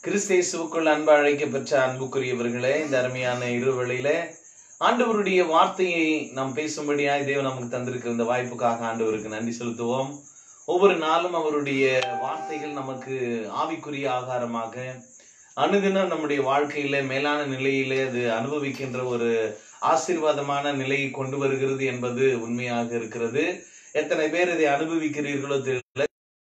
கிறிஸ்தேசுவுக்குள் அன்பு அழைக்கப்பெற்ற அன்புக்குரியவர்களே இந்த அருமையான இருவழியில ஆண்டவருடைய வார்த்தையை நாம் பேசும்படியாய் தேவன் நமக்கு தந்திருக்கிற இந்த வாய்ப்புக்காக ஆண்டவருக்கு நன்றி செலுத்துவோம் ஒவ்வொரு நாளும் அவருடைய வார்த்தைகள் நமக்கு ஆவிக்குரிய ஆகாரமாக அனுதினம் நம்முடைய வாழ்க்கையில மேலான நிலையிலே அது அனுபவிக்கின்ற ஒரு ஆசீர்வாதமான நிலையை கொண்டு வருகிறது என்பது உண்மையாக இருக்கிறது எத்தனை பேர் இதை அனுபவிக்கிறீர்களோ தெரியல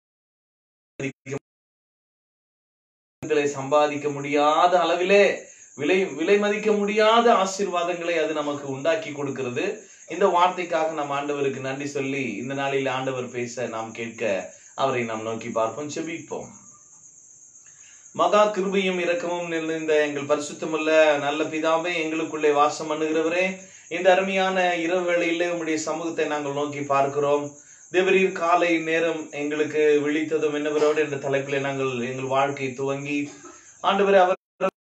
இதை சம்பாதிக்க முடியாத அளவிலே விலை விலை மதிக்க முடியாத ஆசீர்வாதங்களை அது நமக்கு உண்டாக்கி கொடுக்கிறது இந்த வார்த்தைக்காக நாம் ஆண்டவருக்கு நன்றி சொல்லி இந்த நாளில் ஆண்டவர் பேச நாம் கேட்க அவரை நாம் நோக்கி பார்ப்போம் செபிப்போம் மகா கிருபையும் இரக்கமும் நிறைந்த எங்கள் பரிசுத்தமுள்ள நல்ல பிதாவே எங்களுக்குள்ளே வாசம் பண்ணுகிறவரே இந்த அருமையான இரவு வேளையிலே உம்முடைய சமூகத்தை நாங்கள் நோக்கி பார்க்கிறோம் தேவரீர் காலை நேரம் எங்களுக்கு விழித்ததும் என்னவரோடு என்ற தலைப்பிலே நாங்கள் எங்கள் வாழ்க்கை துவங்கி ஆண்டவர் அவர்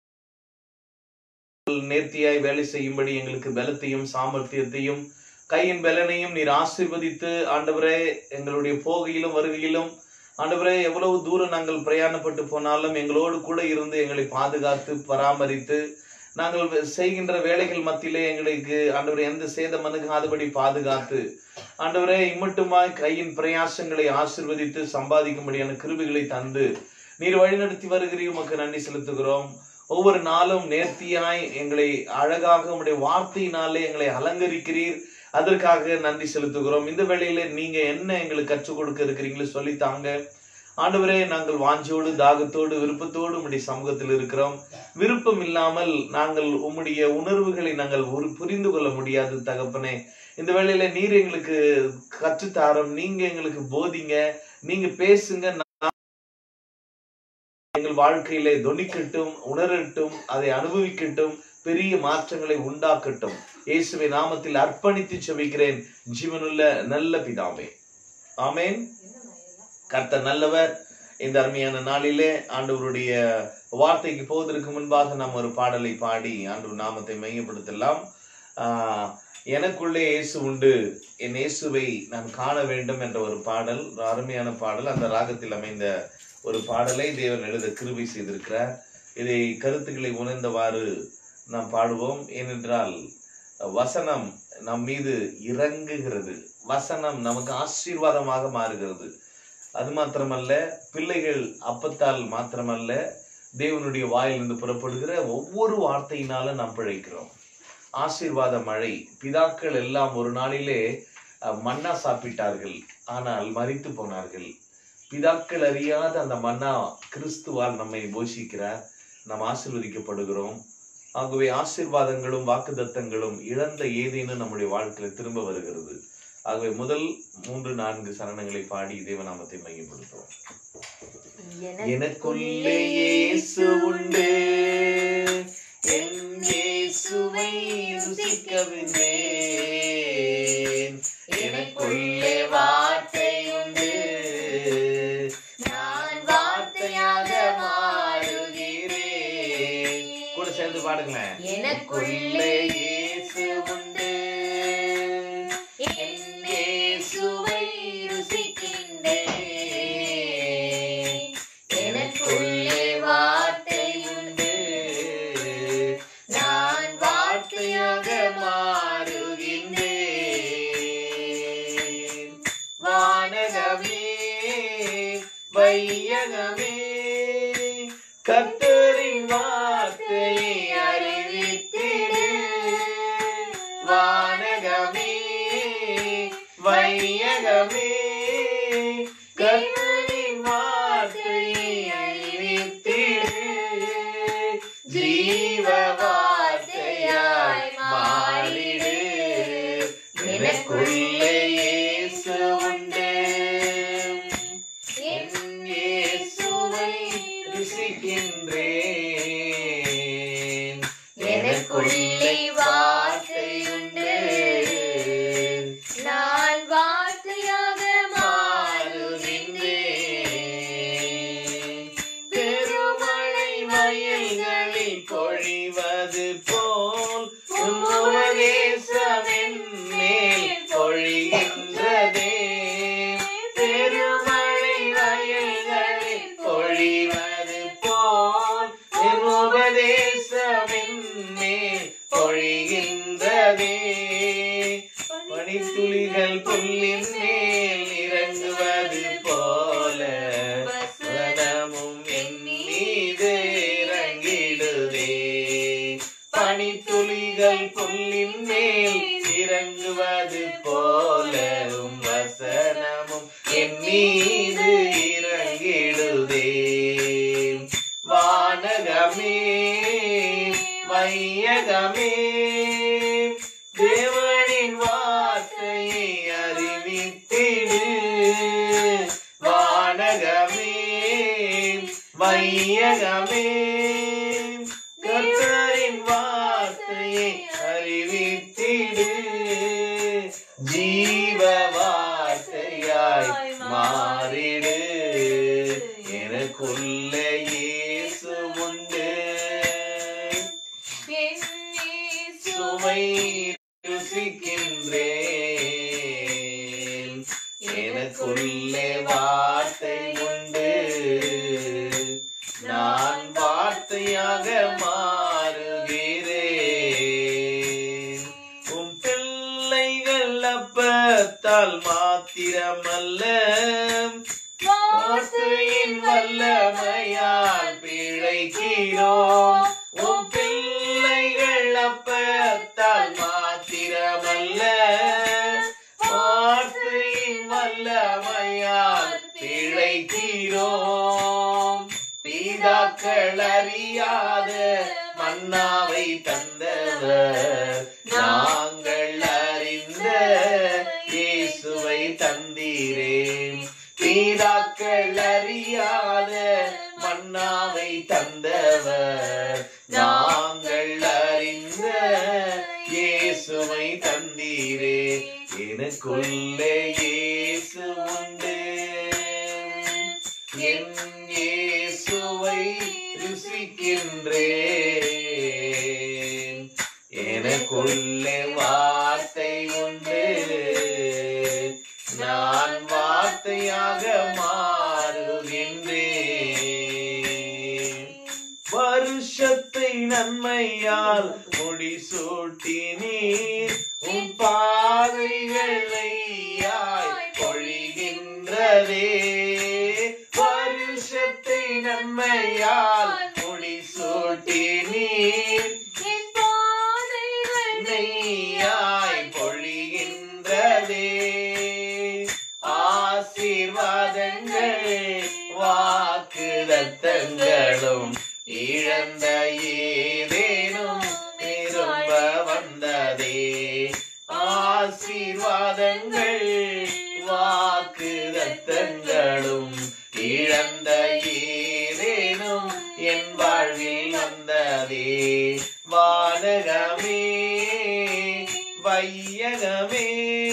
நேர்த்தியாய் வேலை செய்யும்படி எங்களுக்கு பலத்தையும் சாமர்த்தியத்தையும் கையின் பலனையும் நீர் ஆசீர்வதித்து ஆண்டவரே எங்களுடைய போகையிலும் வருகையிலும் ஆண்டவரே எவ்வளவு தூரம் நாங்கள் பிரயாணப்பட்டு போனாலும் எங்களோடு கூட இருந்து எங்களை பாதுகாத்து பராமரித்து நாங்கள் செய்கின்ற வேலைகள் மத்தியிலே எங்களுக்கு ஆண்டவரே எந்த சேதம் அணுகாதபடி பாதுகாத்து ஆண்டவரே இம்மட்டுமாய் கையின் பிரயாசங்களை ஆசிர்வதித்து சம்பாதிக்கும்படியான கிருபிகளை தந்து நீர் வழிநடத்தி வருகிறீர் உமக்கு நன்றி செலுத்துகிறோம் ஒவ்வொரு நாளும் நேர்த்தியாய் எங்களை அழகாக உங்களுடைய வார்த்தையினாலே எங்களை அலங்கரிக்கிறீர் அதற்காக நன்றி செலுத்துகிறோம் இந்த வேளையில நீங்க என்ன எங்களுக்கு கற்றுக் கொடுக்க இருக்கிறீங்களோ சொல்லித்தாங்க ஆண்டவரே நாங்கள் வாஞ்சோடு தாகத்தோடு விருப்பத்தோடு உம்முடைய சமூகத்தில் இருக்கிறோம் விருப்பம் இல்லாமல் நாங்கள் உம்முடைய உணர்வுகளை நாங்கள் ஒரு புரிந்து கொள்ள முடியாது தகப்பனே இந்த வேளையில நீர் எங்களுக்கு கற்றுத்தாரம் நீங்க எங்களுக்கு போதிங்க நீங்க பேசுங்க எங்கள் வாழ்க்கையிலே தொனிக்கட்டும் உணரட்டும் அதை அனுபவிக்கட்டும் பெரிய மாற்றங்களை உண்டாக்கட்டும் இயேசுவை நாமத்தில் அர்ப்பணித்து செபிக்கிறேன் ஜீவனுள்ள நல்ல பிதாவே ஆமேன் கர்த்தர் நல்லவர் இந்த அருமையான நாளிலே ஆண்டவருடைய வார்த்தைக்கு போவதற்கு முன்பாக நாம் ஒரு பாடலை பாடி ஆண்டவர் நாமத்தை மையப்படுத்தலாம் ஆஹ் எனக்குள்ளே இயேசு உண்டு என் இயேசுவை நான் காண வேண்டும் என்ற ஒரு பாடல் ஒரு அருமையான பாடல் அந்த ராகத்தில் அமைந்த ஒரு பாடலை தேவன் எழுத கிருபை செய்திருக்கிறார் இதை கருத்துக்களை உணர்ந்தவாறு நாம் பாடுவோம் ஏனென்றால் வசனம் நம் மீது இறங்குகிறது வசனம் நமக்கு ஆசீர்வாதமாக மாறுகிறது அது மாத்திரமல்ல பிள்ளைகள் அப்பத்தால் மாத்திரமல்ல தேவனுடைய வாயிலிருந்து புறப்படுகிற ஒவ்வொரு வார்த்தையினால நாம் பிழைக்கிறோம் ஆசீர்வாத மழை பிதாக்கள் எல்லாம் ஒரு நாளிலே மன்னா சாப்பிட்டார்கள் ஆனால் மறித்து போனார்கள் பிதாக்கள் அறியாத அந்த மன்னா கிறிஸ்துவால் நம்மை போஷிக்கிறார் நாம் ஆசீர்வதிக்கப்படுகிறோம் ஆகவே ஆசீர்வாதங்களும் வாக்குதத்தங்களும் இழந்த ஏதேனும் நம்முடைய வாழ்க்கையில திரும்ப வருகிறது ஆகவே முதல் மூன்று நான்கு சரணங்களை பாடி தேவநாமத்தை மையப்படுத்துவோம் எனக்குள்ளே இயேசு உண்டு என் இயேசுவை ருசிக்க விந்தேன் எனக்குள்ளே வார்த்தை உண்டு நான் வார்த்தையாக மாறுகிறேன் கூட சேர்ந்து பாடுங்களேன் எனக்குள்ளே இயேசு உண்டு என் இயேசுவை ருசிக்கின்றேன் எனக்குள்ளே வார்த்தை உண்டு நான் வார்த்தையாக மாறுகின்றேன் வானகமே வையகமே கர்த்தரின் வார்த்தையை அறிவித்திடு வானகமே வையகமே கர்த்தரின் வார்த்தையை அறிவித்திடு ஜீவ வார்த்தையாய் மாறிடு எனக்குள்ளே இயேசு உண்டு என் இயேசுவை ருசிக்கின்றேன் எனக்குள்ளே வார்த்தை உண்டு நான் வார்த்தையாக மாறுகின்றேன் பெருமழை வயல்களில் பொழிவது போல் உபதேசமென் மேல் பொழிகின்றதே பெருமழை வயல்களில் பொழிவது போல் புல்லின் மேல் இறங்குவது போல உம் வசனமும் என் மீது இறங்கிடுதே வானகமே வையகமே தேவனின் வார்த்தையை அறிவித்திடு வானகமே வையகமே கர்த்தரின் வார்த்தையை அறிவித்திடு ஜீவ வார்த்தையாய் மாறிடு எனக்குள்ள இயேசு உண்டு சுமை ருசிக்கின்றேன் எனக்குள்ளே வார்த்தை உண்டு நான் வார்த்தையாக மாறுகிறேன் உம் பிள்ளைகள் அப்பத்தால் மாத்திரமல்ல வார்த்தையின் வல்லமையால் பிழைக்கிறோம் உம் பிள்ளைகள் அப்பத்தால் மாத்திரமல்ல வார்த்தையின் வல்லமையால் பிழைக்கிறோம் பிதாக்கள் அறியாத மன்னாவை தந்தவர் நாங்கள் அறிந்த இயேசுவை தந்தீரேன் பிதாக்கள் அறியாத மன்னாவை தந்தவர் நாங்கள் அறிந்த இயேசுவை தந்தீரே எனக்குள்ளே இயேசு உண்டு என் இயேசுவை ருசிக்கின்றேன் எனக்குள்ளே வார்த்தை உண்டு நான் வார்த்தையாக மாறுகின்றேன் வருஷத்தை நன்மையால் முடிசூட்டி நீர் உன் பாதைகளையாய் பொழிகின்றதே வருஷத்தை நன்மையால் முடிசூட்டி நீர் நெய்யாய் பொழிகின்றதே ஆசீர்வாதங்கள் வாக்குதத்தங்களும் இழந்த ஏதேனும் திரும்ப வந்ததே ஆசீர்வாதங்கள் வாக்குதத்தங்களும் இழந்த ஏதேனும் என் வாழ்வில் வந்ததே வானகமே வையகமே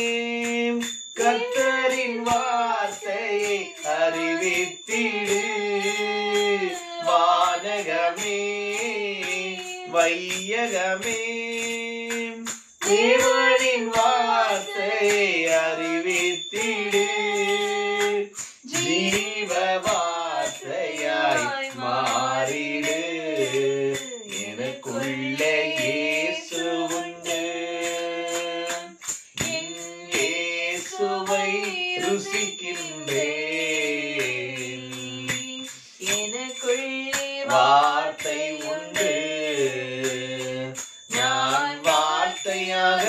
கர்த்தரின் வார்த்தையை அறிவித்திடு வானகமே வையகமே தேவனின் வார்த்தையை அறிவித்திடு ஜீவ வார்த்தையாய் மாறிடு எனக்குள்ள இயேசு உண்டு என் இயேசுவை ருசிக்கின்றேன் வார்த்தை உண்டு நான் வார்த்தையாக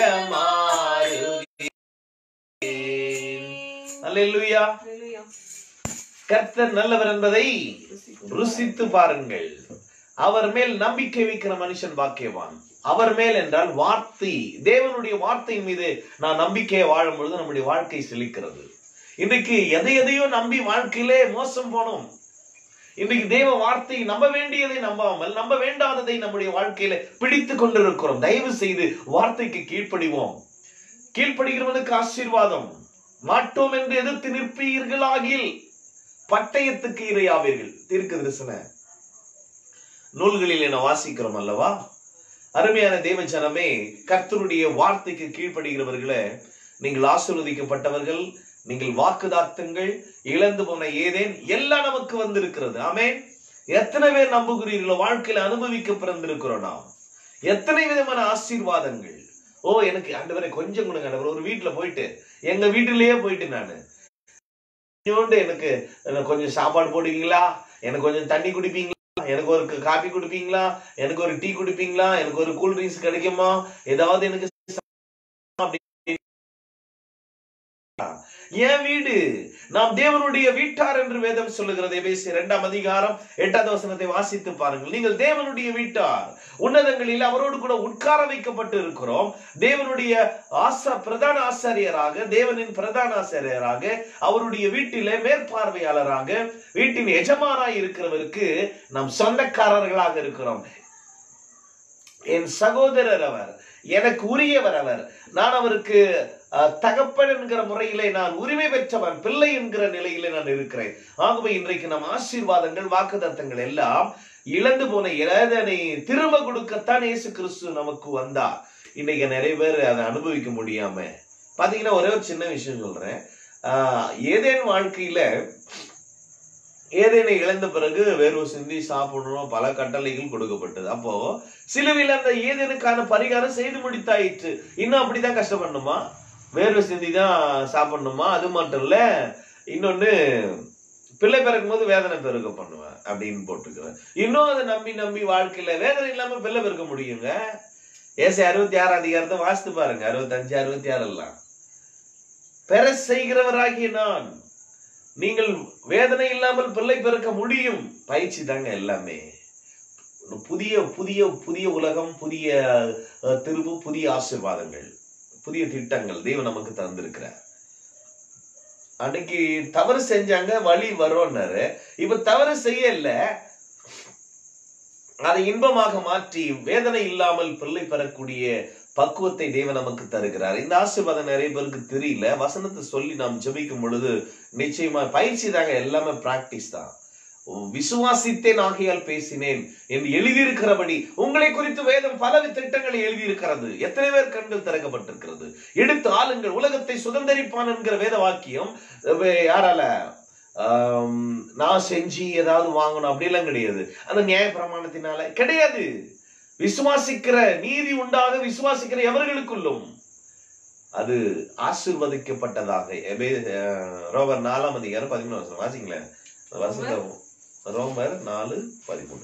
மாறுகிறேன் அல்லேலூயா கர்த்தர் நல்லவர் என்பதை ருசித்து பாருங்கள் அவர் மேல் நம்பிக்கை வைக்கிற மனுஷன் பாக்கியவான் அவர் மேல் என்றால் வார்த்தை தேவனுடைய வார்த்தையின் மீது நான் நம்பிக்கையை வாழும் பொழுது நம்முடைய வாழ்க்கை செழிக்கிறது இன்றைக்கு எதை எதையோ நம்பி வாழ்க்கையிலே மோசம் போனோம் இன்றைக்கு தேவ வார்த்தை நம்ப வேண்டியதை நம்பாமல் நம்ப வேண்டாததை நம்முடைய வாழ்க்கையில பிடித்து கொண்டிருக்கிறோம் தயவு செய்து வார்த்தைக்கு கீழ்ப்படிவோம் கீழ்ப்படுகிறவனுக்கு ஆசீர்வாதம் மாட்டோம் என்று எதிர்த்து நிற்பீர்களாகில் பட்டயத்துக்கு இரையாவீர்கள் தீர்க்க தரிசன நூல்களில் என வாசிக்கிறோம் அல்லவா அருமையான தேவ ஜனமே கர்த்தருடைய வார்த்தைக்கு கீழ்ப்படுகிறவர்களே நீங்கள் ஆசீர்வதிக்கப்பட்டவர்கள் நீங்கள் வாக்குதார்த்தங்கள் இழந்து போன ஏதேன் எல்லாம் நமக்கு வந்திருக்கிறது ஆமென் எத்தனை பேர் நம்புகிறீர்களோ வாழ்க்கையில அனுபவிக்க பிறந்திருக்கிறோம் நாம் எத்தனை விதமான ஆசீர்வாதங்கள் ஓ எனக்கு ஆண்டவரே கொஞ்சம் கொடுங்க ஆண்டவரே ஒரு வீட்டுல போயிட்டு எங்க வீட்டிலேயே போயிட்டு நானு கொஞ்சோண்டு எனக்கு எனக்கு கொஞ்சம் சாப்பாடு போடுவீங்களா எனக்கு கொஞ்சம் தண்ணி குடிப்பீங்களா எனக்கு ஒரு காபி குடிப்பீங்களா எனக்கு ஒரு டீ குடிப்பீங்களா எனக்கு ஒரு கூல் ட்ரிங்க்ஸ் கிடைக்குமா ஏதாவது எனக்கு என் வீடு நாம் தேவனுடைய வீட்டார் என்று வேதம் சொல்லுகிறது எபேசி இரண்டாம் அதிகாரம் எட்டாவது வசனத்தை வாசித்து பாருங்கள் நீங்கள் தேவனுடைய வீட்டார் உன்னதங்களில் அவரோடு கூட உட்கார வைக்கப்பட்டு இருக்கிறோம் தேவனுடைய ஆசா பிரதான ஆசாரியராக தேவனின் பிரதான ஆசாரியராக அவருடைய வீட்டிலே மேற்பார்வையாளராக வீட்டின் எஜமானாய் இருக்கிறவருக்கு நாம் சொந்தக்காரர்களாக இருக்கிறோம் என் சகோதரர் அவர் எனக்கு உரியவர் அவர் நான் அவருக்கு அஹ், தகப்பன் என்கிற முறையிலே நான் உரிமை பெற்றவன் பிள்ளை என்கிற நிலையிலே நான் இருக்கிறேன் ஆகவே இன்றைக்கு நம் ஆசீர்வாதங்கள் வாக்குதத்தங்கள் எல்லாம் இழந்து போன இழதனை திரும்ப கொடுக்கத்தான் இயேசு கிறிஸ்து நமக்கு வந்தார் இன்னைக்கு நிறைய பேர் அதை அனுபவிக்க முடியாம பாத்தீங்கன்னா ஒரே ஒரு சின்ன விஷயம் சொல்றேன் ஆஹ் ஏதேன் வாழ்க்கையில ஏதேனை இழந்த பிறகு வேர்வை சிந்தி சாப்பிடணும் பல கட்டளைகள் கொடுக்கப்பட்டது அப்போ சிலுவையில் அந்த ஏதேனுக்கான பரிகாரம் செய்து முடித்தாயிற்று இன்னும் அப்படிதான் கஷ்டப்படணுமா வேர்வை சிந்தி தான் சாப்பிடணுமா அது மட்டும் இல்ல இன்னொன்னு பிள்ளை பிறக்கும் போது வேதனை பெருக்க பண்ணுவேன் அப்படின்னு போட்டுக்கிறேன் இன்னும் அதை நம்பி நம்பி வாழ்க்கையில வேதனை இல்லாம பிள்ளை பெருக்க முடியுங்க ஏசை அறுபத்தி ஆறு அதிகாரத்தை வாசித்து பாருங்க அறுபத்தஞ்சு அறுபத்தி ஆறு எல்லாம் பெற செய்கிறவராகிய நான் நீங்கள் வேதனை இல்லாமல் பிள்ளை பிறக்க முடியும் பயிற்சி தாங்க எல்லாமே புதிய புதிய புதிய உலகம் புதிய அஹ், திருப்பு புதிய ஆசீர்வாதங்கள் புதிய திட்டங்கள் தெய்வம் நமக்கு தந்திருக்கிறார் அன்னைக்கு தவறு செஞ்சாங்க வழி வரும்னாரு இப்ப தவறு செய்யல அதை இன்பமாக மாற்றி வேதனை இல்லாமல் பிள்ளை பெறக்கூடிய பக்குவத்தை தேவன் நமக்கு தருகிறார் இந்த ஆசீர்வாதம் நிறைய பேருக்கு தெரியல வசனத்தை சொல்லி நாம் ஜெபிக்கும் பொழுது நிச்சயமா பயிற்சி தாங்க எல்லாமே பிராக்டிஸ் தான் விசுவாசித்தேன் ஆகையால் பேசினேன் என்று எழுதியிருக்கிறபடி உங்களை குறித்து வேதம் பல திட்டங்களை எழுதியிருக்கிறது எத்தனை பேர் கண்கள் திறக்கப்பட்டிருக்கிறது எடுத்து ஆளுங்கள் உலகத்தை சுதந்தரிப்பான் என்கிற வேத வாக்கியம் அஹ் யாரால ஆம், நான் செஞ்சு ஏதாவது வாங்கணும் அப்படிலாம் கிடையாது அந்த நியாய பிரமாணத்தினால கிடையாது விசுவாசிக்கிற நீதி உண்டாக விசுவாசிக்கிற எவர்களுக்குள்ளும் அது ஆசிர்வதிக்கப்பட்டதாக எபே- அஹ், ரோமர் நாலாம் அதிகாரம் பதிமூணு வருஷம் வாசிங்களேன் வசந்த ரோமர் நாலு பதிமூணு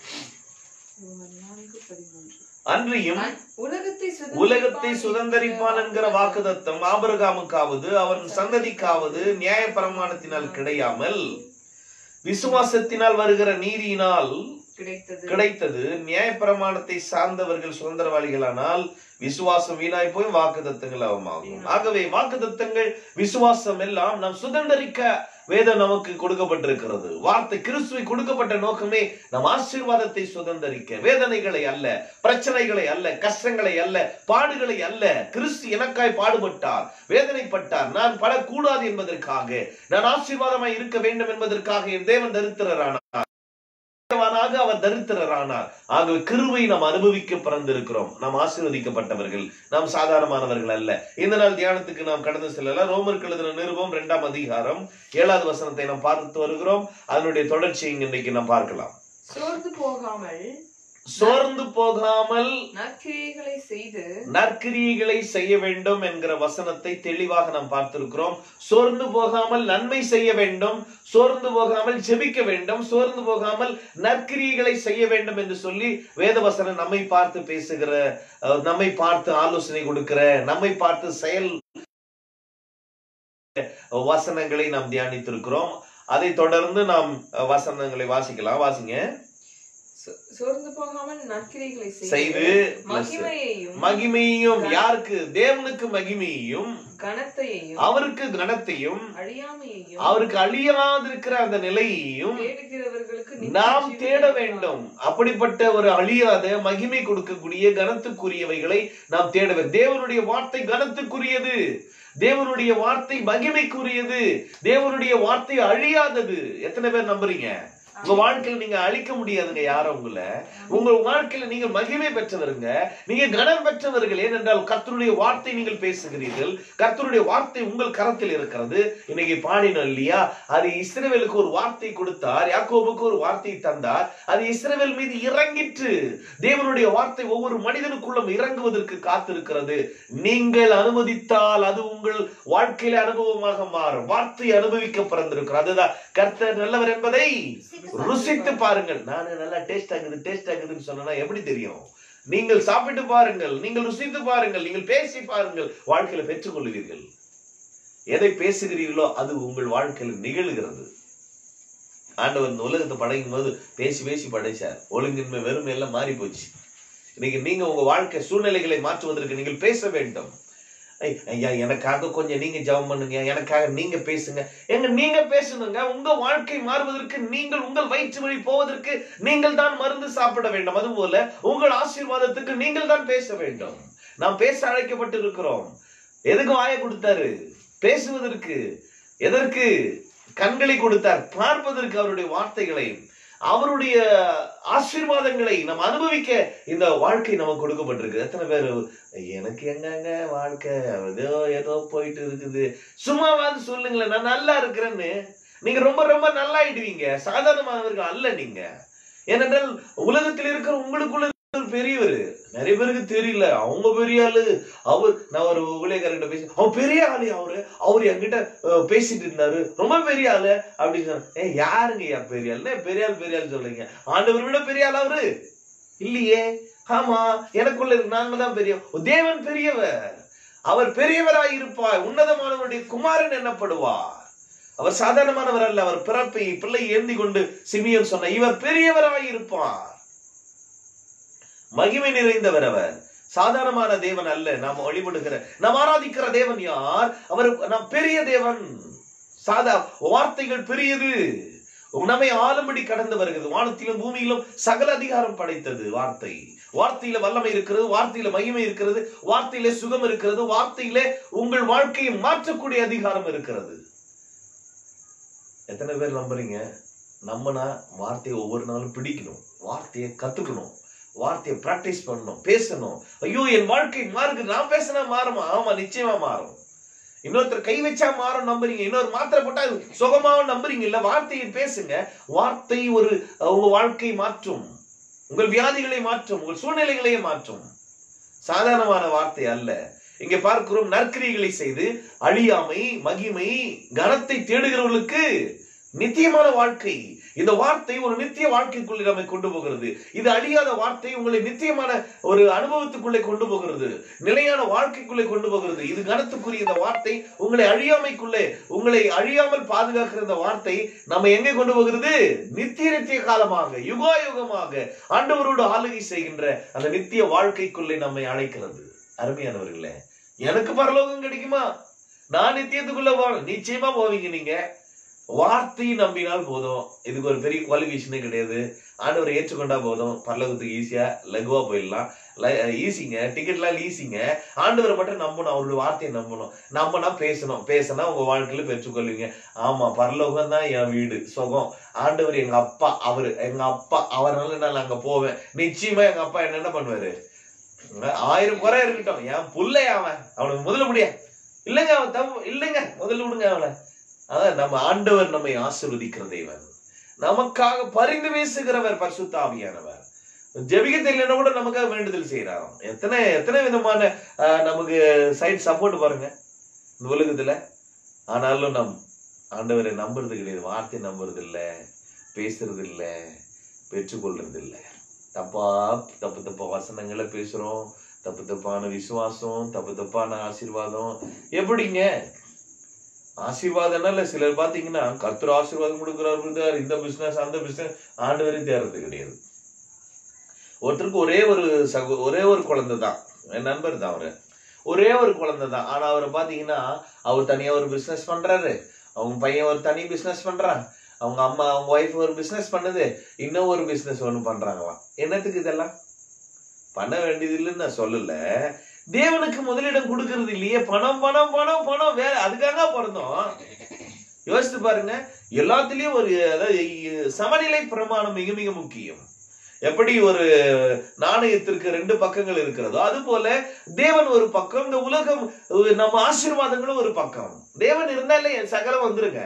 நான்கு பதிமூன்று அன்றியும் உலகத்தை உலகத்தை சுதந்தரிப்பான் என்கிற வாக்குதத்தம் ஆபிரகாமுக்காவது அவன் சந்ததிக்காவது நியாய பிரமாணத்தினால் கிடையாமல் விசுவாசத்தினால் வருகிற நீதியினால் கிடைத்தது கிடைத்தது நியாய பிரமாணத்தை சார்ந்தவர்கள் சுதந்திரவாளிகளானால் விசுவாசம் வீணாய் போய் வாக்குதத்தங்கள் அவமாகும் ஆகவே வாக்குதத்தங்கள் விசுவாசம் எல்லாம் நாம் சுதந்திரிக்க வேதம் நமக்கு கொடுக்கப்பட்டிருக்கிறது வார்த்தை கிறிஸ்துவை கொடுக்கப்பட்ட நோக்கமே நம் ஆசீர்வாதத்தை சுதந்திரிக்க வேதனைகளை அல்ல பிரச்சனைகளை அல்ல கஷ்டங்களை அல்ல பாடுகளை அல்ல கிறிஸ்து எனக்காய் பாடுபட்டார் வேதனைப்பட்டார் நான் படக்கூடாது என்பதற்காக நான் ஆசீர்வாதமாய் இருக்க வேண்டும் என்பதற்காக என் தேவன் தரித்திரரானார் தேவனாக அவர் தரித்திரரானார் ஆகவே கிருவை நாம் அனுபவிக்க பிறந்திருக்கிறோம் நாம் ஆசீர்வதிக்கப்பட்டவர்கள் நாம் சாதாரணமானவர்கள் அல்ல இந்த நாள் தியானத்துக்கு நாம் கடந்து செல்லலாம் ரோமருக்கு எழுதின நிருபம் இரண்டாம் அதிகாரம் ஏழாவது வசனத்தை நாம் பார்த்து வருகிறோம் அதனுடைய தொடர்ச்சியை இன்றைக்கு நாம் பார்க்கலாம் சோர்ந்து போகாமல் சோர்ந்து போகாமல் நற்கிரியைகளை செய்து நற்கிரியைகளை செய்ய வேண்டும் என்கிற வசனத்தை தெளிவாக நாம் பார்த்திருக்கிறோம் சோர்ந்து போகாமல் நன்மை செய்ய வேண்டும் சோர்ந்து போகாமல் ஜெபிக்க வேண்டும் சோர்ந்து போகாமல் நற்கிரியைகளை செய்ய வேண்டும் என்று சொல்லி வேதவசனம் நம்மை பார்த்து பேசுகிற அஹ், நம்மை பார்த்து ஆலோசனை கொடுக்கிற நம்மை பார்த்து செயல் வசனங்களை நாம் தியானித்திருக்கிறோம் அதை தொடர்ந்து நாம் அஹ், வசனங்களை வாசிக்கலாம் வாசிங்க சோ- சோர்ந்து போகாமல் நற்கிரியைகளை செய்து செய்து plus மகிமையையும் மகிமையும் யாருக்கு தேவனுக்கு மகிமையும் கனத்தையும் அவருக்கு கனத்தையும் அழியாமையையும் அவருக்கு அழியாதிருக்கிற அந்த நிலையையும் தேடுகிறவர்களுக்கு நித்திய நாம் ஜீவனை தேட கொடுப்பார். வேண்டும் அப்படிப்பட்ட ஒரு அழியாத மகிமை கொடுக்கக்கூடிய கனத்துக்குரியவைகளை நாம் தேட வேண்டும் தேவனுடைய வார்த்தை கனத்துக்குரியது தேவனுடைய வார்த்தை மகிமைக்குரியது தேவனுடைய வார்த்தை அழியாதது எத்தனை பேர் நம்புறீங்க உங்க வாழ்க்கையில நீங்க அழிக்க முடியாதுங்க யாரும் உங்களை உங்க வாழ்க்கையில நீங்க மகிமை பெற்றவருங்க நீங்க கனம் பெற்றவர்கள் ஏனென்றால் கர்த்தருடைய வார்த்தை நீங்கள் பேசுகிறீர்கள் கர்த்தருடைய வார்த்தை உங்கள் கரத்தில் இருக்கிறது இன்னைக்கு பாடினோம் இல்லையா அது இஸ்ரவேலுக்கு ஒரு வார்த்தை கொடுத்தார் யாக்கோபுக்கு ஒரு வார்த்தை தந்தார் அது இஸ்ரவேல் மீது இறங்கிற்று தேவனுடைய வார்த்தை ஒவ்வொரு மனிதனுக்குள்ளும் இறங்குவதற்கு காத்திருக்கிறது நீங்கள் அனுமதித்தால் அது உங்கள் வாழ்க்கையில அனுபவமாக மாறும் வார்த்தை அனுபவிக்க பிறந்திருக்கிறது அதுதான் கர்த்தர் நல்லவர் என்பதை ருசித்து பாருங்கள் நான் நல்லா டேஸ்ட் ஆகுது டேஸ்ட் ஆகுதுன்னு சொன்னா எப்படி தெரியும் நீங்கள் சாப்பிட்டு பாருங்கள் நீங்கள் ருசித்து பாருங்கள் நீங்கள் பேசி பாருங்கள் வாழ்க்கையில பெற்றுக்கொள்வீர்கள் எதை பேசுகிறீர்களோ அது உங்கள் வாழ்க்கையில் நிகழ்கிறது ஆண்டவர் இந்த உலகத்தை படைக்கும் போது பேசி பேசி படைச்சார் ஒழுங்கின்மை வெறுமை எல்லாம் மாறி போச்சு இன்னைக்கு நீங்க உங்க வாழ்க்கை சூழ்நிலைகளை மாற்றுவதற்கு நீங்கள் பேச வேண்டும் ஐ, ஐயா எனக்காக கொஞ்சம் நீங்க ஜெபம் பண்ணுங்க எனக்காக நீங்க பேசுங்க எங்க நீங்க பேசணுங்க உங்க வாழ்க்கை மாறுவதற்கு நீங்கள் உங்கள் வயிற்று வழி போவதற்கு நீங்கள் தான் மருந்து சாப்பிட வேண்டும் அதுபோல உங்கள் ஆசீர்வாதத்துக்கு நீங்கள் தான் பேச வேண்டும் நாம் பேச அழைக்கப்பட்டு இருக்கிறோம் எதுக்கு வாயை கொடுத்தாரு பேசுவதற்கு எதற்கு கண்களை கொடுத்தார் பார்ப்பதற்கு அவருடைய வார்த்தைகளை அவருடைய ஆசீர்வாதங்களை நம்ம அனுபவிக்க இந்த வாழ்க்கை நமக்கு கொடுக்கப்பட்டிருக்கு எத்தனை பேர் எனக்கு எங்கங்க வாழ்க்கை ஏதோ ஏதோ போயிட்டு இருக்குது சும்மாவாது சொல்லுங்களேன் நான் நல்லா இருக்கிறேன்னு நீங்க ரொம்ப ரொம்ப நல்லாயிடுவீங்க சாதாரணமானவர்கள் அல்ல நீங்க ஏனென்றால் உலகத்தில் இருக்கிற உங்களுக்குள்ள இருக்கிற பெரியவர் நிறைய பேருக்கு தெரியல அவங்க பெரிய ஆளு அவர் நான் ஒரு ஊழியக்காரர்கிட்ட பேசி அவர் பெரிய ஆளு அவரு அவர் என்கிட்ட அஹ், பேசிட்டு இருந்தாரு ரொம்ப பெரிய ஆளு அப்படின்னு சொன்ன ஏ யாருங்க ஐயா பெரிய ஆள் என்ன பெரிய ஆள் பெரிய ஆள் சொல்றீங்க ஆண்டவர் விட பெரிய ஆள் அவரு இல்லையே ஆமா எனக்குள்ள இருக்கு, நாங்க தான் பெரிய தேவன் பெரியவர் அவர் பெரியவராய் இருப்பார் உன்னதமானவருடைய குமாரன் என்னப்படுவார் அவர் சாதாரணமானவர் அல்ல அவர் பிறப்பை பிள்ளை ஏந்தி கொண்டு சிமியன் சொன்ன இவர் பெரியவராய் இருப்பார் மகிமை நிறைந்தவர் அவர் சாதாரணமான தேவன் அல்ல நாம் வழிபடுகிற நாம் ஆராதிக்கிற தேவன் யார் அவர் நாம் பெரிய தேவன் சாதா வார்த்தைகள் பெரியது நம்மை ஆளும்படி கடந்து வருகிறது வானத்திலும் பூமியிலும் சகல அதிகாரம் படைத்தது வார்த்தை வார்த்தையில வல்லமை இருக்கிறது வார்த்தையில மகிமை இருக்கிறது வார்த்தையில சுகம் இருக்கிறது வார்த்தையிலே உங்கள் வாழ்க்கையை மாற்றக்கூடிய அதிகாரம் இருக்கிறது எத்தனை பேர் நம்புறீங்க நம்மனா வார்த்தையை ஒவ்வொரு நாளும் பிடிக்கணும் வார்த்தையை கத்துக்கணும் வார்த்தையை பிராக்டிஸ் பண்ணணும் பேசணும் ஐயோ என் வாழ்க்கை மாறுது நான் பேசினா மாறுமா ஆமா நிச்சயமா மாறும் இன்னொருத்தர் கை வச்சா மாறும் நம்புறீங்க இன்னொரு மாத்திரை போட்டா சுகமாவும் நம்புறீங்க இல்ல வார்த்தையை பேசுங்க வார்த்தை ஒரு அஹ், உங்க வாழ்க்கை மாற்றும் உங்கள் வியாதிகளை மாற்றும் உங்கள் சூழ்நிலைகளையே மாற்றும் சாதாரணமான வார்த்தை அல்ல இங்க பார்க்கிறோம் நற்கிரிகளை செய்து அழியாமை மகிமை கனத்தை தேடுகிறவர்களுக்கு நித்தியமான வாழ்க்கை இந்த வார்த்தை ஒரு நித்திய வாழ்க்கைக்குள்ளே நம்மை கொண்டு போகிறது இது அழியாத வார்த்தை உங்களை நித்தியமான ஒரு அனுபவத்துக்குள்ளே கொண்டு போகிறது நிலையான வாழ்க்கைக்குள்ளே கொண்டு போகிறது இது கனத்துக்குரிய இந்த வார்த்தை உங்களை அழியாமைக்குள்ளே உங்களை அழியாமல் பாதுகாக்கிற இந்த வார்த்தை நம்ம எங்கே கொண்டு போகிறது நித்திய நித்திய காலமாக யுகா யுகமாக ஆண்டவரோடு ஆளுகை செய்கின்ற அந்த நித்திய வாழ்க்கைக்குள்ளே நம்மை அழைக்கிறது அருமையானவர்களே எனக்கு பரலோகம் கிடைக்குமா நான் நித்தியத்துக்குள்ள போறேன் நிச்சயமா போவீங்க நீங்க வார்த்தையை நம்பினால் போதும் இதுக்கு ஒரு பெரிய குவாலிஃபிகேஷனே கிடையாது ஆண்டவரை ஏற்றுக்கொண்டா போதும் பரலோகத்துக்கு ஈஸியா லகுவா போயிடலாம் ஈஸிங்க டிக்கெட்லாம் ஈஸிங்க ஆண்டவரை மட்டும் நம்பணும் அவருடைய வார்த்தையை நம்பணும் நம்பினா பேசணும் பேசினா உங்க வாழ்க்கையில பெற்றுக்கொள்வீங்க ஆமா பரலோகம் தான் என் வீடு சுகம் ஆண்டவர் எங்க அப்பா அவரு எங்க அப்பா அவரால நான் அங்க போவேன் நிச்சயமா எங்க அப்பா என்ன என்ன பண்ணுவாரு ஆயிரம் குறை இருக்கட்டும் என் புள்ளை அவன் அவனுக்கு முதல்ல முடியா இல்லைங்க அவன் தப்பு இல்லைங்க முதல்ல விடுங்க அவனை அதான் நம்ம ஆண்டவர் நம்மை ஆசீர்வதிக்கிற தேவன் நமக்காக பரிந்து பேசுகிறவர் பரிசுத்தாவியானவர் ஜெபிக்க தெரியலன்னா கூட நமக்காக வேண்டுதல் செய்யறாராம் எத்தனை எத்தனை விதமான ஆஹ், நமக்கு சைட் சப்போர்ட் பாருங்க இந்த உலகத்துல ஆனாலும் நம் ஆண்டவரை நம்புறது கிடையாது வார்த்தை நம்புறது இல்ல பேசுறது இல்ல பெற்றுக்கொள்றது இல்ல தப்பா தப்பு தப்பா வசனங்களை பேசுறோம் தப்பு தப்பான விசுவாசம் தப்பு தப்பான ஆசீர்வாதம் எப்படிங்க ஆசீர்வாதம்னா இல்ல சிலர் பாத்தீங்கன்னா கர்த்தர் ஆசீர்வாதம் கொடுக்குறாரு brother. இந்த பிசினஸ் அந்த பிசினஸ் ஆண்டவரே தேர்றது கிடையாது ஒருத்தருக்கு ஒரே ஒரு சகோ ஒரே ஒரு குழந்தை தான் என் நண்பர் தான் அவரு ஒரே ஒரு குழந்தை தான் ஆனா அவரை பாத்தீங்கன்னா அவர் தனியா ஒரு பிசினஸ் பண்றாரு அவங்க பையன் ஒரு தனி பிசினஸ் பண்றான் அவங்க அம்மா அவங்க ஒய்ஃப் ஒரு பிசினஸ் பண்ணுது இன்னும் ஒரு பிசினஸ் ஒண்ணு பண்றாங்களாம் என்னத்துக்கு இதெல்லாம் பண்ண வேண்டியது இல்லைன்னு நான் சொல்லல தேவனுக்கு முதலிடம் கொடுக்கறது இல்லையே பணம் பணம் பணம் பணம் வேற அதுக்காக பிறந்தோம் யோசித்து பாருங்க எல்லாத்துலயும் ஒரு அதாவது சமநிலை பிரமாணம் மிக மிக முக்கியம் எப்படி ஒரு நாணயத்திற்கு ரெண்டு பக்கங்கள் இருக்கிறதோ அது போல தேவன் ஒரு பக்கம் இந்த உலகம் நம்ம ஆசீர்வாதங்களும் ஒரு பக்கம் தேவன் இருந்தாலே என் சகலம் வந்துருங்க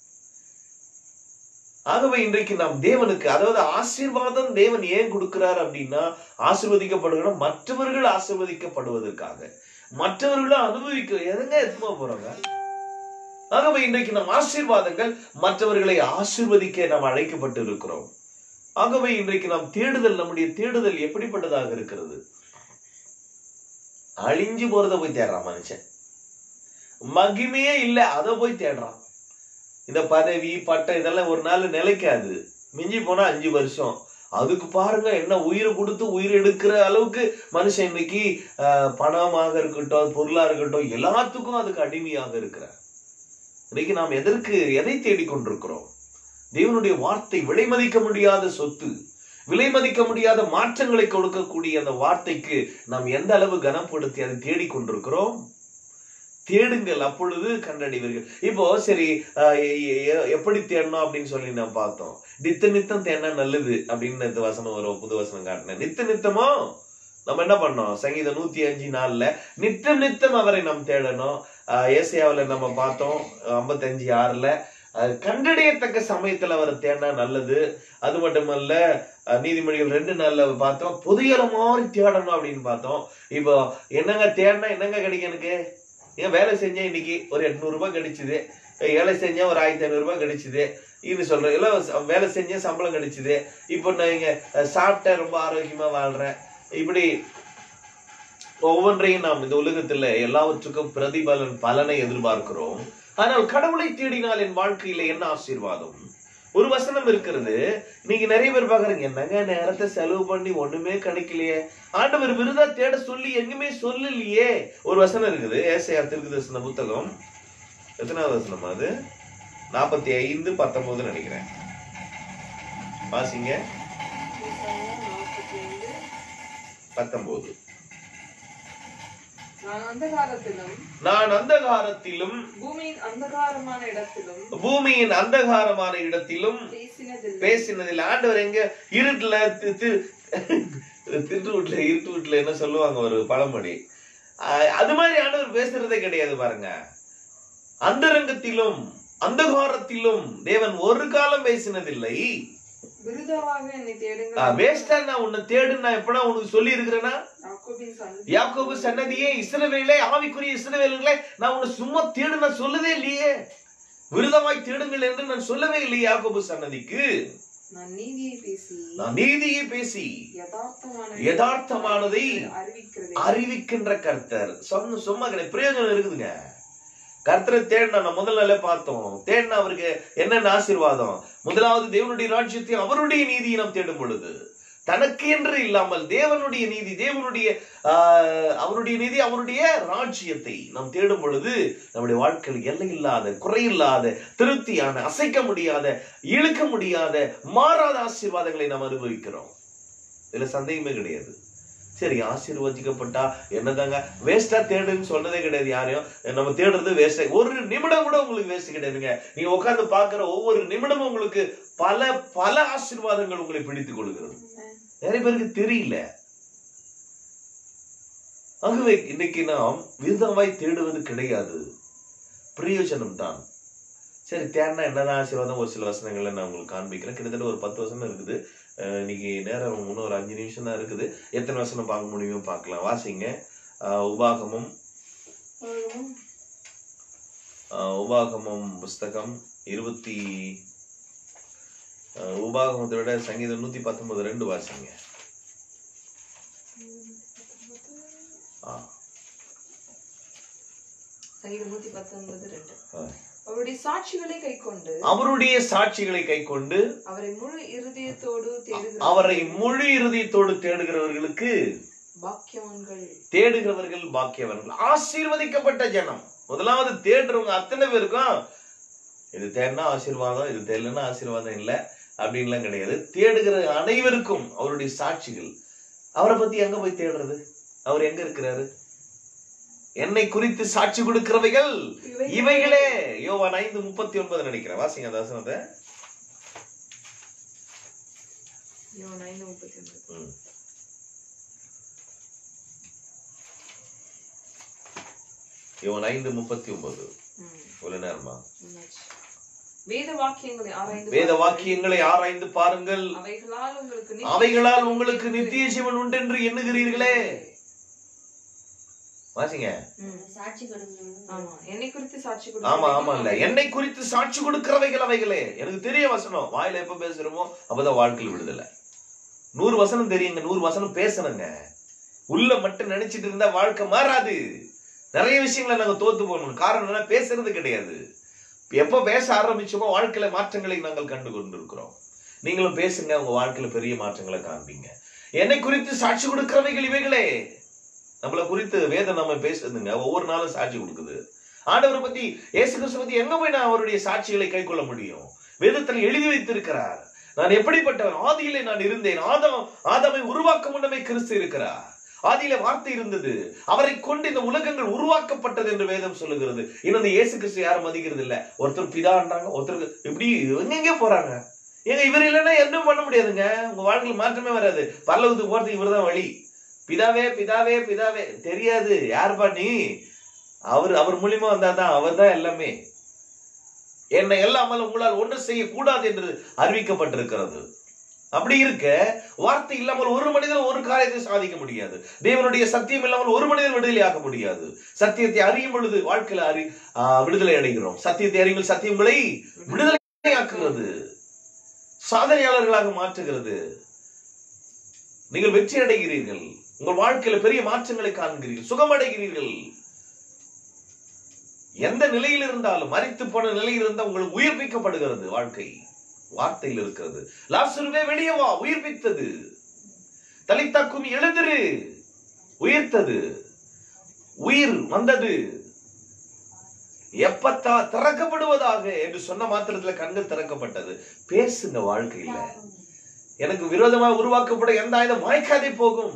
ஆகவே இன்றைக்கு நாம் தேவனுக்கு அதாவது ஆசீர்வாதம் தேவன் ஏன் கொடுக்கிறார் அப்படின்னா ஆசீர்வதிக்கப்படுகிற மற்றவர்கள் ஆசீர்வதிக்கப்படுவதற்காக மற்றவர்களும் அனுபவிக்க எதுங்க எத்துமா போறாங்க ஆகவே இன்றைக்கு நம் ஆசீர்வாதங்கள் மற்றவர்களை ஆசீர்வதிக்க நாம் அழைக்கப்பட்டு இருக்கிறோம் ஆகவே இன்றைக்கு நாம் தேடுதல் நம்முடைய தேடுதல் எப்படிப்பட்டதாக இருக்கிறது அழிஞ்சு போறத போய் தேடுறான் மனுஷன் மகிமையே இல்ல அதை போய் தேடுறான் இந்த பதவி பட்டம் இதெல்லாம் ஒரு நாள் நிலைக்காது மிஞ்சி போனா அஞ்சு வருஷம் அதுக்கு பாருங்க என்ன உயிரை கொடுத்து உயிர் எடுக்கிற அளவுக்கு மனுஷன் இன்னைக்கு ஆஹ், பணமாக இருக்கட்டும் பொருளா இருக்கட்டும் எல்லாத்துக்கும் அதுக்கு அடிமையாக இருக்கிறார் இன்னைக்கு நாம் எதற்கு எதை தேடிக்கொண்டிருக்கிறோம் தேவனுடைய வார்த்தை விலை மதிக்க முடியாத சொத்து விலை மதிக்க முடியாத மாற்றங்களை கொடுக்கக்கூடிய அந்த வார்த்தைக்கு நாம் எந்த அளவு கனப்படுத்தி அதை தேடிக்கொண்டிருக்கிறோம் தேடுங்கள் அப்பொழுது கண்டடைவீர்கள் இப்போ சரி ஆஹ் எ- எ- எப்படி தேடணும் அப்படின்னு சொல்லி நான் பார்த்தோம் நித்த நித்தம் தேடினா நல்லது அப்படின்னு இந்த வசனம் வரும் புது வசனம் காட்டினேன் நித்த நித்தமோ நம்ம என்ன பண்ணோம் சங்கீதம் நூத்தி அஞ்சு நாள்ல நித்தம் நித்தம் அவரை நாம் தேடணும் ஆஹ் ஏசாயாவுல நம்ம பார்த்தோம் ஐம்பத்தஞ்சு ஆறுல ஆஹ் கண்டடையத்தக்க சமயத்துல அவரை தேடினா நல்லது அது மட்டுமல்ல ஆஹ் நீதிமொழிகள் ரெண்டு நாள்ல பார்த்தோம் புதையல மாதிரி தேடணும் அப்படின்னு பார்த்தோம் இப்போ என்னங்க தேடினா என்னங்க கிடைக்கும் எனக்கு ஏன் வேலை செஞ்சேன் இன்னைக்கு ஒரு எட்நூறு ரூபாய் கிடைச்சுது வேலை செஞ்சேன் ஒரு ஆயிரத்தி ஐநூறு ரூபாய் கிடைச்சுது இது சொல்றேன் எல்லாம் ச- வேலை செஞ்சேன் சம்பளம் கிடைச்சுது இப்போ நான் இங்க அஹ், சாப்பிட்டேன் ரொம்ப ஆரோக்கியமா வாழ்றேன் இப்படி ஒவ்வொன்றையும் நாம் இந்த உலகத்துல எல்லாவற்றுக்கும் பிரதிபலன் பலனை எதிர்பார்க்கிறோம் ஆனால் கடவுளை தேடினால் என் வாழ்க்கையில என்ன ஆசீர்வாதம் ஒரு வசனம் இருக்கிறது நீங்க நிறைய பேர் பாக்குறீங்க என்னங்க நேரத்தை செலவு பண்ணி ஒண்ணுமே கிடைக்கலையே ஆண்டவர் விருதா தேட சொல்லி எங்குமே சொல்லலையே ஒரு வசனம் இருக்குது ஏசையா திருக்கு தரிசன புத்தகம் எத்தனாவது வசனம் அது நாற்பத்தி ஐந்து பத்தொன்பது நினைக்கிறேன் வாசிங்க பத்தொன்பது நான் அந்தகாரத்திலும் நான் அந்தகாரத்திலும் பூமியின் அந்தகாரமான இடத்திலும் பூமியின் அந்தகாரமான இடத்திலும் பேசினதில்லை பேசினதில் ஆண்டவர் எங்க இருட்டுல தி- தி- திட்டு வீட்டுல இருட்டு வீட்டுல என்ன சொல்லுவாங்க ஒரு பழமொழி ஆஹ் அது மாதிரி ஆண்டவர் பேசுறதே கிடையாது பாருங்க அந்தரங்கத்திலும் அந்தகாரத்திலும் தேவன் ஒரு காலம் பேசினதில்லை விருதாவாக என்னை தேடுங்கள் வேஸ்டா நான் உன்னை தேடு நான் எப்படா உனக்கு சொல்லி இருக்கிறேன்னா யாக்கோபின் சந்ததி யாக்கோபு சன்னதியே இஸ்ரவேலே ஆவிக்குரிய இஸ்ரவேலுங்களே நான் உன்னை சும்மா தேடு நான் சொல்லவே இல்லையே விருதமாய் தேடுங்கள் என்று நான் சொல்லவே இல்லையே யாக்கோபு சன்னதிக்கு நான் நீதியை பேசி நான் நீதியை பேசி யதார்த்தமான யதார்த்தமானதை அறிவிக்கிறதே அறிவிக்கின்ற கர்த்தர் சொன்ன சும்மா கிடையாது பிரயோஜனம் இருக்குதுங்க கர்த்தரை தேடினா நம்ம முதல் நாளே பார்த்தோம் தேடினா அவருக்கு என்னென்ன ஆசீர்வாதம் முதலாவது தேவனுடைய ராஜ்யத்தை அவருடைய நீதியை நாம் தேடும் பொழுது தனக்கு என்று இல்லாமல் தேவனுடைய நீதி தேவனுடைய ஆஹ், அவருடைய நீதி அவருடைய ராஜ்யத்தை நாம் தேடும் பொழுது நம்முடைய வாழ்க்கையில் எல்லையில்லாத குறையில்லாத திருப்தியான அசைக்க முடியாத இழுக்க முடியாத மாறாத ஆசீர்வாதங்களை நாம் அனுபவிக்கிறோம் இதுல சந்தேகமே கிடையாது சரி ஆசீர்வதிக்கப்பட்டா என்னதாங்க வேஸ்டா தேடுன்னு சொல்றதே கிடையாது யாரையும் நம்ம தேடுறது வேஸ்ட் ஒரு நிமிடம் கூட உங்களுக்கு வேஸ்ட் கிடையாதுங்க நீங்க உட்கார்ந்து பாக்குற ஒவ்வொரு நிமிடமும் உங்களுக்கு பல பல ஆசீர்வாதங்கள் உங்களை பிடித்துக் கொள்கிறது நிறைய பேருக்கு தெரியல ஆகவே இன்னைக்கு நாம் விதமாய் தேடுவது கிடையாது பிரயோஜனம் தான் சரி தேடினா என்னதான் ஆசீர்வாதம் ஒரு சில வசனங்கள்ல நான் உங்களுக்கு காண்பிக்கிறேன் கிட்டத்தட்ட ஒரு பத்து வசனம் இருக்குது அஹ் இன்னைக்கு நேரம் இன்னும் ஒரு அஞ்சு நிமிஷம் தான் இருக்குது எத்தனை வசனம் பார்க்க முடியுமோ பார்க்கலாம் வாசிங்க அஹ் உபாகமம் அஹ் உபாகமம் புஸ்தகம் இருபத்தி அஹ் உபாகமத்தை விட சங்கீதம் நூத்தி பத்தொன்பது ரெண்டு வாசிங்க ஆ, சங்கீதம் நூத்தி பத்தொன்பது ரெண்டு ஆ. அவருடைய சாட்சிகளை கைக்கொண்டு அவருடைய சாட்சிகளை கைக்கொண்டு அவரை முழு இருதயத்தோடு தேடுகிற அவரை முழு இறுதியத்தோடு தேடுகிறவர்களுக்கு பாக்கியவான்கள் தேடுகிறவர்கள் பாக்கியவர்கள் ஆசீர்வதிக்கப்பட்ட ஜனம் முதலாவது தேடுறவங்க அத்தனை பேருக்கும் இது தேடினா ஆசீர்வாதம் இது தேடலன்னா ஆசீர்வாதம் இல்லை அப்படின்லாம் கிடையாது தேடுகிற அனைவருக்கும் அவருடைய சாட்சிகள் அவரை பத்தி எங்க போய் தேடுறது அவர் எங்க இருக்கிறாரு என்னை குறித்து சாட்சி கொடுக்கிறவைகள் இவைகளே யோவான் ஐந்து முப்பத்தி ஒன்பது நினைக்கிறேன் வாசிங்க அந்த வசனத்தை யோவான் ஐந்து முப்பத்தி ஒன்பது ம். யோவான் ஐந்து முப்பத்தி ஒன்பது ம், இவ்வளவு நேரமா என்னாச்சு? வேத வாக்கியங்களை ஆராய்ந்து வேத பாருங்கள். வாக்கியங்களை ஆராய்ந்து பாருங்கள் அவைகளால் உங்களுக்கு நித்திய அவைகளால் ஜீவன் உங்களுக்கு உண்டு. நித்திய ஜீவன் உண்டென்று எண்ணுகிறீர்களே வாசிங்க ம். சாட்சி கொடுங்க ஆமா என்னை குறித்து சாட்சி ஆமா ஆமா இல்ல கொடுக்கிறவைகள் என்னை குறித்து சாட்சி கொடுக்கிறவைகள் அவைகளே எனக்கு தெரிய வசனம் வாயில எப்ப பேசுறோமோ அப்பதான் வாழ்க்கையில் விடுதலை நூறு வசனம் தெரியுங்க நூறு வசனம் பேசணுங்க உள்ள மட்டும் நினைச்சிட்டு இருந்தா வாழ்க்கை மாறாது நிறைய விஷயங்களை நாங்க தோத்து போகணும் காரணம் என்ன பேசுறது கிடையாது எப்ப பேச ஆரம்பிச்சோமோ வாழ்க்கையில மாற்றங்களை நாங்கள் கண்டு கொண்டிருக்கிறோம் நீங்களும் பேசுங்க உங்க வாழ்க்கையில பெரிய மாற்றங்களை காண்பீங்க என்னை குறித்து சாட்சி கொடுக்கிறவைகள் இவைகளே நம்மளை குறித்து வேதம் நம்ம பேசுதுங்க ஒவ்வொரு நாளும் சாட்சி கொடுக்குது ஆண்டவரை பத்தி இயேசு கிறிஸ்து பத்தி எங்க போய் நான் அவருடைய சாட்சிகளை கை கொள்ள முடியும் வேதத்தில் எழுதி வைத்திருக்கிறார் நான் எப்படிப்பட்டவன் ஆதியிலே நான் இருந்தேன் ஆதம் ஆதாமை உருவாக்க முன்னமே கிறிஸ்து இருக்கிறார் ஆதியிலே வார்த்தை இருந்தது அவரை கொண்டு இந்த உலகங்கள் உருவாக்கப்பட்டது என்று வேதம் சொல்லுகிறது இன்னும் இந்த இயேசு கிறிஸ்து யாரும் மதிக்கிறது இல்ல ஒருத்தர் பிதான்றாங்க ஒருத்தருக்கு இப்படி எங்கெங்க போறாங்க ஏங்க இவர் இல்லைன்னா எதுவும் பண்ண முடியாதுங்க உங்க வாழ்க்கையில் மாற்றமே வராது பரலவத்துக்கு போறதுக்கு இவர்தான் வழி பிதாவே பிதாவே பிதாவே தெரியாது யாருப்பா நீ அவர் அவர் மூலியமா வந்தாதான் அவர் தான் எல்லாமே என்னை எல்லாமல் உங்களால் ஒன்று செய்யக்கூடாது என்று அறிவிக்கப்பட்டிருக்கிறது அப்படி இருக்க வார்த்தை இல்லாமல் ஒரு மனிதன் ஒரு காரியத்தை சாதிக்க முடியாது தேவனுடைய சத்தியம் இல்லாமல் ஒரு மனிதன் விடுதலை ஆக முடியாது சத்தியத்தை அறியும் பொழுது வாழ்க்கையில அறி ஆ, விடுதலை அடைகிறோம் சத்தியத்தை அறியுங்கள் சத்தியங்களை விடுதலை ஆக்குகிறது சாதனையாளர்களாக மாற்றுகிறது நீங்கள் வெற்றி அடைகிறீர்கள் உங்கள் வாழ்க்கையில பெரிய மாற்றங்களை காண்கிறீர்கள் சுகமடைகிறீர்கள் எந்த நிலையில் இருந்தாலும் மறித்து போன நிலையில் இருந்தால் உங்களுக்கு உயிர்ப்பிக்கப்படுகிறது வாழ்க்கை வார்த்தையில் இருக்கிறது லாசருவே வெளியே வா உயிர்ப்பித்தது தலித்தாக்கும் எழுதிரு உயிர்த்தது உயிர் வந்தது எப்பத்தா திறக்கப்படுவதாக என்று சொன்ன மாத்திரத்துல கண்கள் திறக்கப்பட்டது பேசுங்க வாழ்க்கையில எனக்கு விரோதமா உருவாக்கப்பட எந்த ஆயுதம் வாய்க்காதே போகும்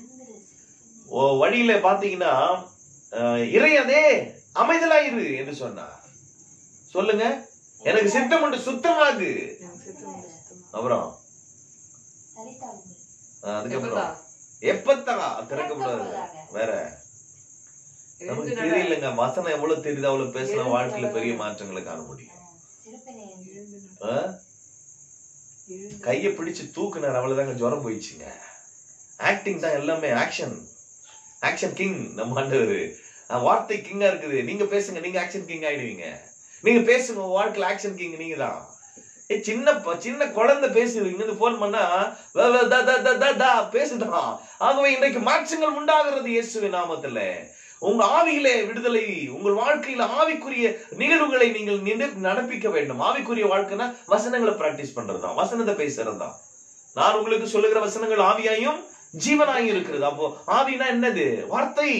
ஓ வழியில பாத்தீங்கன்னா அஹ், இறையதே அமைதலாயிரு என்று சொன்னார் சொல்லுங்க எனக்கு சித்தம் உண்டு சுத்தமாகு எனக்கு சித்தம் உண்டு, சுத்தமா. அப்புறம் சரித்தாளுங்கள் அஹ், அதுக்கப்புறம் எப்பதா? எப்பத்தா திறக்கப்படாது வேற நமக்கு எழுந்து நட. தெரியலங்க வசனம் எவ்வளவு தெரியுது அவ்வளவு பேசினா வாழ்க்கையில பெரிய மாற்றங்களை காண முடியும் சிறப்பினை எழுந்து நட. அஹ், எழுந்து கைய பிடிச்சு தூக்குனார் அவ்வளவுதாங்க ஜுரம் போயிடுச்சுங்க ஆக்டிங் தான் எல்லாமே ஆக்ஷன் ஆக்ஷன் கிங் நம்ம ஆண்டவர் அஹ், வார்த்தை கிங்கா இருக்குது நீங்க பேசுங்க நீங்க ஆக்ஷன் கிங் ஆயிடுவீங்க நீங்க பேசுங்க உங்க வாழ்க்கையில ஆக்ஷன் கிங் நீங்க தான் ஏ சின்ன ப- சின்ன குழந்தை பேசுது இங்க போன் பண்ணா வ, வ, த, த, த, த, த, பேசுதான் ஆகவே இன்றைக்கு மாற்றங்கள் உண்டாகிறது இயேசுவின் நாமத்துல உங்க ஆவியிலே விடுதலை உங்கள் வாழ்க்கையில ஆவிக்குரிய நிகழ்வுகளை நீங்கள் நினை- நடப்பிக்க வேண்டும் ஆவிக்குரிய வாழ்க்கைனா வசனங்களை பிராக்டிஸ் பண்றதுதான் வசனத்தை பேசுறதுதான் நான் உங்களுக்கு சொல்லுகிற வசனங்கள் ஆவியாயும் ஜீவனாயும் இருக்கிறது அப்போ ஆவினா என்னது வார்த்தை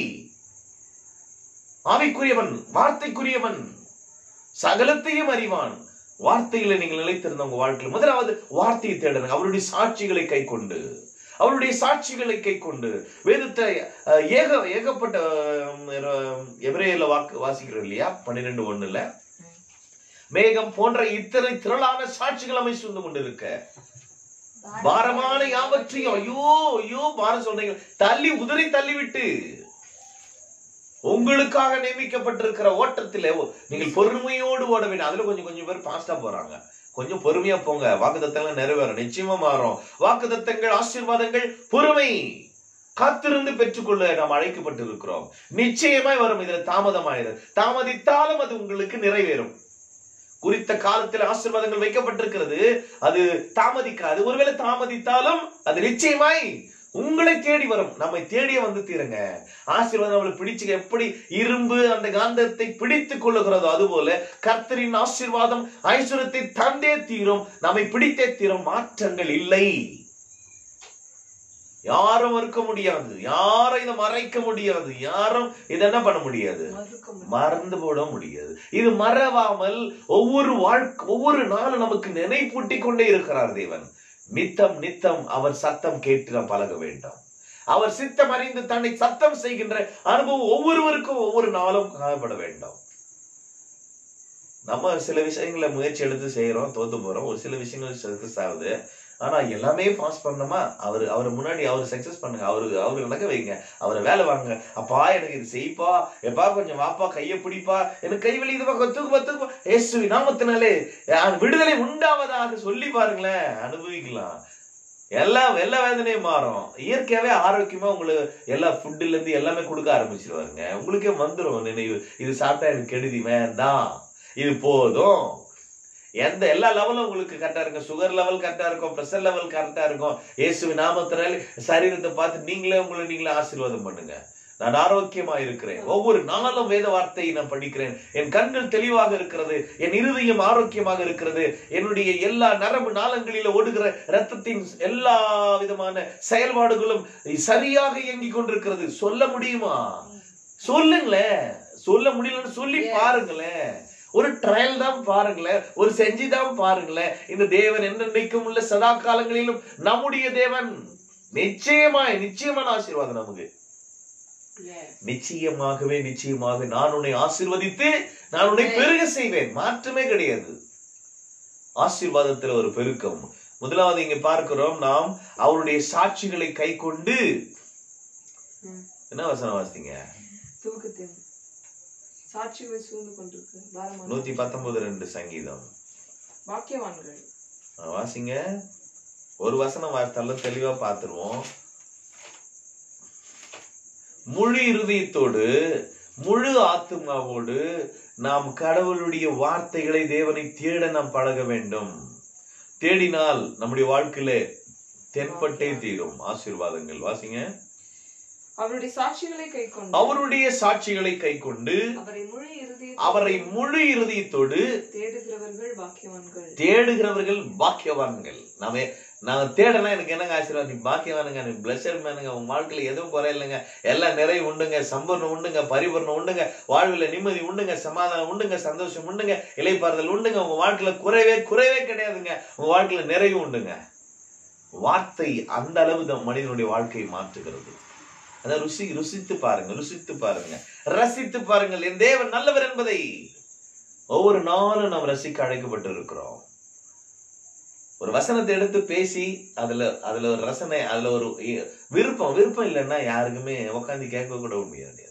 ஆவிக்குரியவன் வார்த்தைக்குரியவன் சகலத்தையும் அறிவான் வார்த்தையில நீங்கள் நிலைத்திருந்த உங்க வாழ்க்கையில் முதலாவது வார்த்தையை தேடுங்க அவருடைய சாட்சிகளை கை கொண்டு அவருடைய சாட்சிகளை கை கொண்டு வேதத்தை அஹ், ஏக ஏகப்பட்ட அஹ், எபிரேயர்ல வாக்கு வாசிக்கிறோம் இல்லையா பன்னிரெண்டு ஒண்ணுல மேகம் போன்ற இத்தனை திரளான சாட்சிகள் அமை சுந்து கொண்டிருக்க பாரமான யாவற்றையும் ஐயோ ஐயோ பாரம் சொல்றீங்க தள்ளி உதறி தள்ளிவிட்டு உங்களுக்காக நியமிக்கப்பட்டிருக்கிற ஓட்டத்திலே ஓ- நீங்கள் பொறுமையோடு ஓட வேண்டும் அதுல கொஞ்சம் கொஞ்சம் பேர் பாஸ்டா போறாங்க கொஞ்சம் பொறுமையா போங்க வாக்குத்தத்தங்கள் நிறைவேறும் நிச்சயமா மாறும் வாக்குத்தத்தங்கள் ஆசீர்வாதங்கள் பொறுமை காத்திருந்து பெற்றுக்கொள்ள நாம் அழைக்கப்பட்டிருக்கிறோம் நிச்சயமாய் வரும் இதுல தாமதமாயிரு தாமதித்தாலும் அது உங்களுக்கு நிறைவேறும் குறித்த காலத்தில் ஆசீர்வாதங்கள் வைக்கப்பட்டிருக்கிறது அது தாமதிக்காது ஒருவேளை தாமதித்தாலும் அது நிச்சயமாய் உங்களை தேடி வரும் நம்மை தேடியே வந்து தீருங்க ஆசீர்வாதம் நம்மளை பிடிச்சு எப்படி இரும்பு அந்த காந்தத்தை பிடித்துக் கொள்ளுகிறதோ அதுபோல கர்த்தரின் ஆசீர்வாதம் ஐஸ்வரத்தை தந்தே தீரும் நம்மை பிடித்தே தீரும் மாற்றங்கள் இல்லை யாரும் மறுக்க முடியாது யாரும் இதை மறைக்க முடியாது யாரும் இதை என்ன பண்ண முடியாது மறுக்க முடியாது. மறந்து போட முடியாது இது மறவாமல் ஒவ்வொரு வாழ்க்கை ஒவ்வொரு நாளும் நமக்கு நினைப்பூட்டி கொண்டே இருக்கிறார் தேவன் நித்தம் நித்தம் அவர் சத்தம் கேட்டு நாம் பழக வேண்டும் அவர் சித்தம் அறிந்து தன்னை சத்தம் செய்கின்ற அனுபவம் ஒவ்வொருவருக்கும் ஒவ்வொரு நாளும் காணப்பட வேண்டும் நம்ம சில விஷயங்களை முயற்சி எடுத்து செய்யறோம் தோத்து போறோம் ஒரு சில விஷயங்கள் சக்சஸ் ஆகுது ஆனா எல்லாமே பாஸ் பண்ணோமா அவர் அவர் முன்னாடி அவர் சக்சஸ் பண்ணுங்க அவரு அவரு நடக்க வைங்க அவரை வேலை வாங்க அப்பா எனக்கு இது செய்ப்பா எப்பா கொஞ்சம் வாப்பா கையை பிடிப்பா எனக்கு கை வலி இதுப்பா தூக்குப்பா தூக்குப்பா ஏசு நாமத்தினாலே அஹ், விடுதலை உண்டாவதாக சொல்லி பாருங்களேன் அனுபவிக்கலாம் எல்லா எல்லா வேதனையும் மாறும் இயற்கையாவே ஆரோக்கியமா உங்களுக்கு எல்லா ஃபுட்டுல இருந்து எல்லாமே கொடுக்க ஆரம்பிச்சிருவாருங்க உங்களுக்கே வந்துரும் நினைவு இது சாப்பிட்டா எனக்கு கெடுதி வேண்டாம் இது போதும் எந்த எல்லா லெவலும் உங்களுக்கு கரெக்டா இருக்கும் சுகர் லெவல் கரெக்டா இருக்கும் பிரஷர் லெவல் கரெக்டா இருக்கும் இயேசு நாமத்தினால சரீரத்தை பார்த்து நீங்களே உங்களை நீங்களே ஆசீர்வாதம் பண்ணுங்க நான் ஆரோக்கியமா இருக்கிறேன் ஒவ்வொரு நாளும் வேத வார்த்தையை நான் படிக்கிறேன் என் கண்கள் தெளிவாக இருக்கிறது என் இருதயம் ஆரோக்கியமாக இருக்கிறது என்னுடைய எல்லா நரம்பு நாளங்களில ஓடுகிற ரத்தத்தின் எல்லா விதமான செயல்பாடுகளும் சரியாக இயங்கிக் கொண்டிருக்கிறது சொல்ல முடியுமா சொல்லுங்களேன் சொல்ல முடியலன்னு சொல்லி Yes. பாருங்களேன் ஒரு ட்ரையல் தான் பாருங்களேன் ஒரு செஞ்சுதான் பாருங்களேன் இந்த தேவன் என்னென்னைக்கும் உள்ள சதா காலங்களிலும் நம்முடைய தேவன் நிச்சயமாய் நிச்சயமான ஆசீர்வாதம் நமக்கு Yes. நிச்சயமாகவே நிச்சயமாக நான் உன்னை ஆசீர்வதித்து நான் உன்னை பெருக செய்வேன் மாற்றமே கிடையாது ஆசீர்வாதத்துல ஒரு பெருக்கம் முதலாவது இங்க பார்க்கிறோம் நாம் அவருடைய சாட்சிகளை கை கொண்டு ம். என்ன வசனம் வாசித்தீங்க தூக்கத்தில் சாட்சிகளை சூழ்ந்து கொண்டிருக்கு பாரமான நூத்தி பத்தொன்பது ரெண்டு சங்கீதம் வாக்கியவான்கள் ஆ, வாசிங்க ஒரு வசனம் வார்த்தாலும் தெளிவா பார்த்துருவோம் முழு இருதயத்தோடு முழு ஆத்துமாவோடு நாம் கடவுளுடைய வார்த்தைகளை தேவனை தேட நாம் பழக வேண்டும் தேடினால் நம்முடைய வாழ்க்கையில தென்பட்டே தீரும் ஆசீர்வாதங்கள் வாசிங்க அவருடைய சாட்சிகளை கை கொண்டு அவருடைய சாட்சிகளை கை கொண்டு அவரை முழு இறுதி அவரை முழு இருதயத்தோடு தேடுகிறவர்கள் பாக்கியவான்கள் தேடுகிறவர்கள் பாக்கியவான்கள் நாம நான் தேடனா எனக்கு என்னங்க ஆசீர்வாதம் நீ பாக்கியவானுங்க நீ பிளஸர் மேனுங்க உங்க வாழ்க்கையில எதுவும் குறை இல்லைங்க எல்லாம் நிறைய உண்டுங்க சம்பூர்ணம் உண்டுங்க பரிபூர்ணம் உண்டுங்க வாழ்வுல நிம்மதி உண்டுங்க சமாதானம் உண்டுங்க சந்தோஷம் உண்டுங்க இலைப்பாறுதல் உண்டுங்க உங்க வாழ்க்கையில குறைவே குறைவே கிடையாதுங்க உங்க வாழ்க்கையில நிறைவு உண்டுங்க வார்த்தை அந்த அளவு தான் மனிதனுடைய வாழ்க்கையை மாற்றுகிறது அதை ருசி ருசித்து பாருங்க ருசித்து பாருங்க ரசித்து பாருங்கள் என் தேவன் நல்லவர் என்பதை ஒவ்வொரு நாளும் நாம் ரசிக்க அழைக்கப்பட்டு இருக்கிறோம் ஒரு வசனத்தை எடுத்து பேசி அதுல அதுல ஒரு ரசனை அதுல ஒரு இ- விருப்பம் விருப்பம் இல்லைன்னா யாருக்குமே உட்காந்து கேட்க கூட முடியாது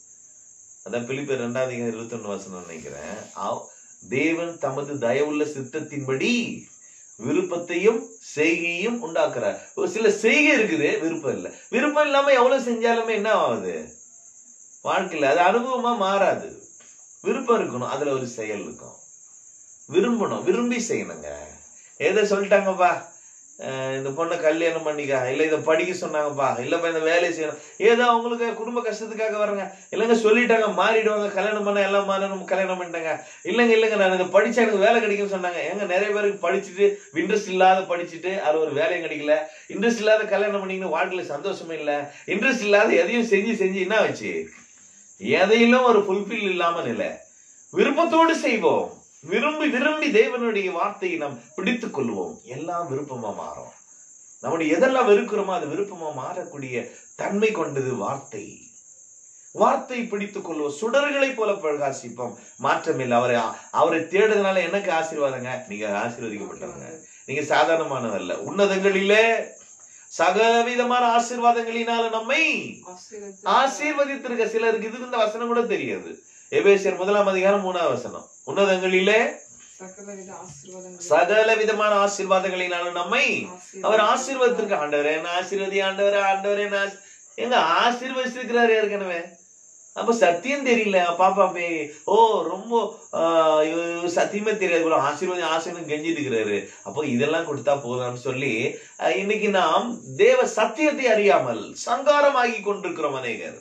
அதான் பிலிப்பர் ரெண்டாவது அதிகாரம் இருபத்தி ஒண்ணு வசனம் நினைக்கிறேன் ஆ- தேவன் தமது தயவுள்ள சித்தத்தின்படி விருப்பத்தையும் செய்கையும் உண்டாக்குறார் ஒரு சில செய்கை இருக்குது விருப்பம் இல்லை விருப்பம் இல்லாம எவ்வளவு செஞ்சாலுமே என்ன ஆகுது வாழ்க்கையில அது அனுபவமா மாறாது விருப்பம் இருக்கணும் அதுல ஒரு செயல் இருக்கும் விரும்பணும் விரும்பி செய்யணுங்க ஏதோ சொல்லிட்டாங்கப்பா அஹ் இந்த பொண்ணை கல்யாணம் பண்ணிக்க இல்ல இதை படிக்க சொன்னாங்கப்பா இல்லப்பா இந்த வேலையை செய்யணும் ஏதோ அவங்களுக்கு குடும்ப கஷ்டத்துக்காக வர்றாங்க இல்லைங்க சொல்லிட்டாங்க மாறிடுவாங்க கல்யாணம் பண்ண எல்லாம் மாறணும் கல்யாணம் பண்ணிட்டாங்க இல்லைங்க இல்லைங்க நான் இதை படிச்சா எனக்கு வேலை கிடைக்கும்னு சொன்னாங்க ஏங்க நிறைய பேருக்கு படிச்சுட்டு இன்ட்ரெஸ்ட் இல்லாத படிச்சுட்டு அது ஒரு வேலையும் கிடைக்கல இன்ட்ரெஸ்ட் இல்லாத கல்யாணம் பண்ணிங்கன்னு வாழ்க்கையில சந்தோஷமே இல்லை இன்ட்ரெஸ்ட் இல்லாத எதையும் செஞ்சு செஞ்சு என்ன வச்சு எதையிலும் ஒரு ஃபுல்ஃபில் இல்லாம நிலை விருப்பத்தோடு செய்வோம் விரும்பி விரும்பி தேவனுடைய வார்த்தையை நாம் பிடித்துக் கொள்வோம் எல்லாம் விருப்பமா மாறும் நம்முடைய எதெல்லாம் வெறுக்கிறோமோ அது விருப்பமா மாறக்கூடிய தன்மை கொண்டது வார்த்தை வார்த்தை பிடித்துக் கொள்வோம் சுடர்களை போல பிரகாசிப்போம் மாற்றமில்லை அவரை அவரை தேடுறதுனால எனக்கு ஆசீர்வாதங்க நீங்க ஆசீர்வதிக்கப்பட்டவங்க நீங்க சாதாரணமானதல்ல உன்னதங்களிலே சகலவிதமான ஆசீர்வாதங்களினால நம்மை ஆசீர்வதித்து ஆசீர்வதித்திருக்க சிலருக்கு இது இந்த வசனம் கூட தெரியாது எபேசியர் முதலாம் அதிகாரம் மூணாவது வசனம் உன்னதங்களிலே சகலவித ஆசீர்வாதங்கள் சகல விதமான ஆசீர்வாதங்களினாலும் நம்மை அவர் ஆசீர்வதித்திருக்க ஆண்டவரே என்ன ஆசீர்வதி ஆண்டவரே ஆண்டவரே என்ன ஆசீ- எங்க ஆசீர்வதிச்சிருக்கிறாரு ஏற்கனவே அப்ப சத்தியம் தெரியல பாப்பா பே ஓ ரொம்ப ஆஹ், இவ- இவ சத்தியமே தெரியாது இவ்வளவு ஆசீர்வாதி ஆசீர்வாதம் கெஞ்சிட்டு இருக்கிறாரு அப்போ இதெல்லாம் கொடுத்தா போதும்னு சொல்லி அஹ், இன்னைக்கு நாம் தேவ சத்தியத்தை அறியாமல் சங்காரமாகி கொண்டிருக்கிறோம் அநேகர்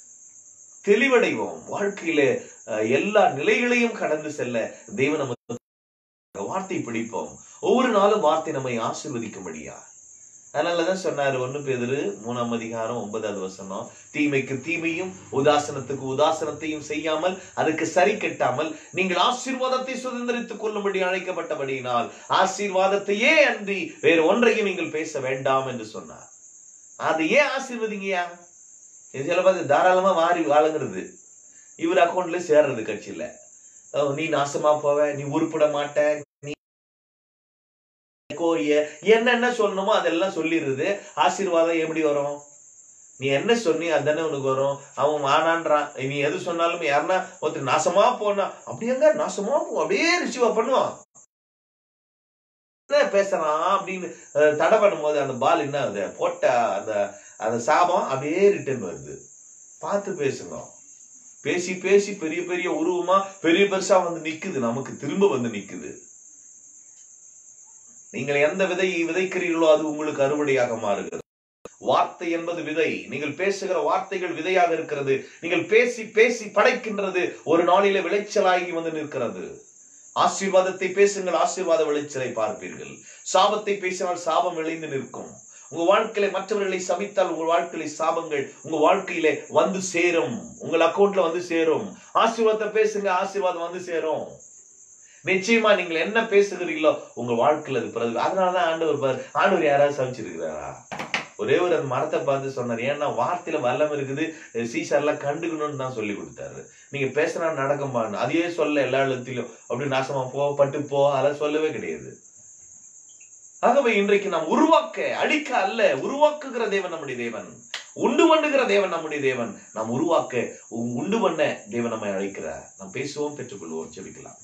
தெளிவடைவோம் வாழ்க்கையில அஹ், எல்லா நிலைகளையும் கடந்து செல்ல தெய்வம் நமக்கு வார்த்தை பிடிப்போம் ஒவ்வொரு நாளும் வார்த்தை நம்மை ஆசீர்வதிக்கும்படியா அதனாலதான் சொன்னாரு ஒண்ணு பேதுரு மூணாம் அதிகாரம் ஒன்பதாவது வசனம் தீமைக்கு தீமையும் உதாசனத்துக்கு உதாசனத்தையும் செய்யாமல் அதுக்கு சரி கெட்டாமல் நீங்கள் ஆசீர்வாதத்தை சுதந்திரித்துக் கொள்ளும்படி அழைக்கப்பட்டபடியினால் ஆசீர்வாதத்தையே அன்றி வேறு ஒன்றையும் நீங்கள் பேச வேண்டாம் என்று சொன்னார் அது ஏன் ஆசீர்வதிங்கயா இது சில பார்த்து தாராளமா மாறி வாழுங்கிறது இவர் அக்கௌண்ட்ல சேர்றது கட்சியில ஓ, நீ நாசமா போவ நீ உருப்பட மாட்ட நீ கோரிய என்னென்ன சொல்லணுமோ அதெல்லாம் சொல்லிடுறது ஆசீர்வாதம் எப்படி வரும் நீ என்ன சொன்னி அதுதானே உனக்கு வரும் அவன் வானான்றான் நீ எது சொன்னாலும் யாருன்னா ஒருத்தர் நாசமா போனா அப்படியேங்க நாசமா போ அப்படியே ரிசீவா பண்ணுவான் என்ன பேசுறான் அப்படின்னு அஹ், தடை பண்ணும்போது அந்த பால் என்ன ஆகுது போட்ட அந்த அந்த சாபம் அப்படியே ரிட்டர்ன் வருது பார்த்து பேசுங்க பேசி பேசி பெரிய பெரிய உருவமா பெரிய பெருசா வந்து நிக்குது நமக்கு திரும்ப வந்து நிக்குது நீங்கள் எந்த விதை விதைக்கிறீர்களோ அது உங்களுக்கு அறுவடையாக மாறுகிறது வார்த்தை என்பது விதை நீங்கள் பேசுகிற வார்த்தைகள் விதையாக இருக்கிறது நீங்கள் பேசி பேசி படைக்கின்றது ஒரு நாளிலே விளைச்சலாகி வந்து நிற்கிறது ஆசீர்வாதத்தை பேசுங்கள் ஆசீர்வாத விளைச்சலை பார்ப்பீர்கள் சாபத்தை பேசினால் சாபம் விளைந்து நிற்கும் உங்க வாழ்க்கையில மற்றவர்களை சபித்தால் உங்க வாழ்க்கையில சாபங்கள் உங்க வாழ்க்கையில வந்து சேரும் உங்கள் அக்கௌண்ட்ல வந்து சேரும் ஆசீர்வாதத்தை பேசுங்க ஆசீர்வாதம் வந்து சேரும் நிச்சயமா நீங்கள் என்ன பேசுகிறீங்களோ உங்க வாழ்க்கையில அது பிறகு அதனாலதான் ஆண்டவர் பாரு ஆண்டவர் யாராவது சமைச்சிருக்கிறாரா ஒரே ஒரு அந்த மரத்தை பார்த்து சொன்னார் ஏன்னா வார்த்தையில வல்லம் இருக்குது சீசார்லாம் கண்டுக்கணும்னு தான் சொல்லி கொடுத்தாரு நீங்க பேசினா நடக்குமான்னு அதையே சொல்ல எல்லா இடத்திலும் அப்படி நாசமா போ பட்டு போ அதெல்லாம் சொல்லவே கிடையாது ஆகவே இன்றைக்கு நாம் உருவாக்க அழிக்க அல்ல உருவாக்குகிற தேவன் நம்முடைய தேவன் உண்டு பண்ணுகிற தேவன் நம்முடைய தேவன் நாம் உருவாக்க உ- உண்டு பண்ண தேவன் நம்மை அழைக்கிறார் நாம் பேசுவோம் பெற்றுக்கொள்வோம் ஜெபிக்கலாம்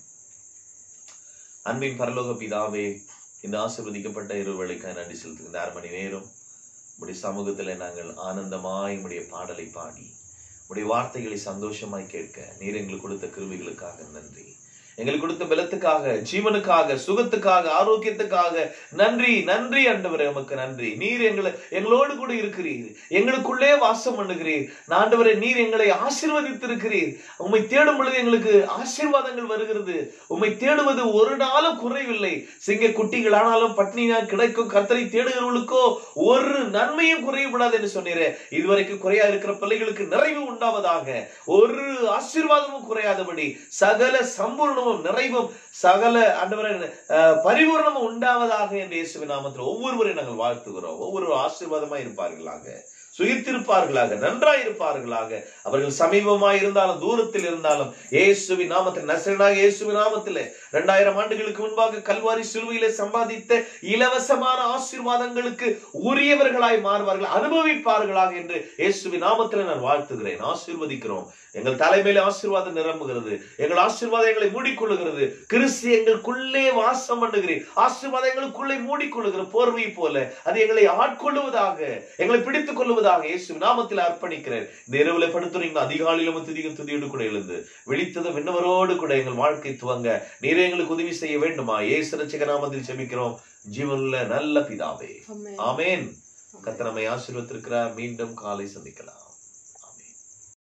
அன்பின் பரலோக பிதாவே இந்த ஆசீர்வதிக்கப்பட்ட இருவேளைக்காக நன்றி செலுத்துகின்ற அரை மணி நேரம் உடைய சமூகத்துல நாங்கள் ஆனந்தமாய் உடைய பாடலை பாடி உடைய வார்த்தைகளை சந்தோஷமாய் கேட்க நீர் எங்களுக்கு கொடுத்த கிருமிகளுக்காக நன்றி எங்களுக்கு கொடுத்த பலத்துக்காக ஜீவனுக்காக சுகத்துக்காக ஆரோக்கியத்துக்காக நன்றி நன்றி ஆண்டவரே உமக்கு நன்றி நீர் எங்களை எங்களோடு கூட இருக்கிறீர் எங்களுக்குள்ளே வாசம் பண்ணுகிறீர் ஆண்டவரே நீர் எங்களை ஆசீர்வதித்திருக்கிறீர் உம்மை தேடும் பொழுது எங்களுக்கு ஆசீர்வாதங்கள் வருகிறது உம்மை தேடுவது ஒரு நாளும் குறைவில்லை சிங்க குட்டிகள் ஆனாலும் பட்னியா கிடைக்கும் கர்த்தரை தேடுகிறவர்களுக்கோ ஒரு நன்மையும் குறையப்படாது என்று சொன்னீரே இதுவரைக்கும் குறையா இருக்கிற பிள்ளைகளுக்கு நிறைவு உண்டாவதாக ஒரு ஆசீர்வாதமும் குறையாதபடி சகல சம்பூர்ணமும் நிறைவும் சகல ஆண்டவரே அஹ், பரிபூரணமும் உண்டாவதாக என்று இயேசுவின் நாமத்தில் ஒவ்வொருவரையும் நாங்கள் வாழ்த்துகிறோம் ஒவ்வொரு ஆசீர்வாதமாய் இருப்பார்களாக சுகித்திருப்பார்களாக நன்றாய் இருப்பார்களாக அவர்கள் சமீபமாய் இருந்தாலும் தூரத்தில் இருந்தாலும் இயேசுவின் நாமத்தில் நசரனாக இயேசுவின் நாமத்திலே இரண்டாயிரம் ஆண்டுகளுக்கு முன்பாக கல்வாரி சிலுவையிலே சம்பாதித்த இலவசமான ஆசீர்வாதங்களுக்கு உரியவர்களாய் மாறுவார்கள் அனுபவிப்பார்களாக என்று இயேசுவின் நாமத்தில் நான் வாழ்த்துகிறேன் ஆசீர்வதிக்கிறோம் எங்கள் தலைமையில ஆசீர்வாதம் நிரம்புகிறது எங்கள் ஆசீர்வாதம் எங்களை மூடிக்கொள்ளுகிறது கிறிஸ்து எங்களுக்குள்ளே வாசம் பண்ணுகிறேன் ஆசீர்வாதம் எங்களுக்குள்ளே மூடிக்கொள்ளுகிற போர்வை போல அது எங்களை ஆட்கொள்ளுவதாக எங்களை பிடித்துக் கொள்ளுவதாக இயேசு நாமத்தில் அர்ப்பணிக்கிறேன் இந்த இரவுல படுத்துறீங்க அதிகாலையிலும் துதிக துதியோடு கூட எழுந்து விழித்ததும் விண்ணவரோடு கூட எங்கள் வாழ்க்கை துவங்க நீரே எங்களுக்கு உதவி செய்ய வேண்டுமா ஏசு ரட்சக நாமத்தில் செபிக்கிறோம் ஜீவனுள்ள நல்ல பிதாவே ஆமென். ஆமென் கர்த்தர் நம்மை ஆசீர்வத்திருக்கிறார் மீண்டும் காலை சந்திக்கலாம்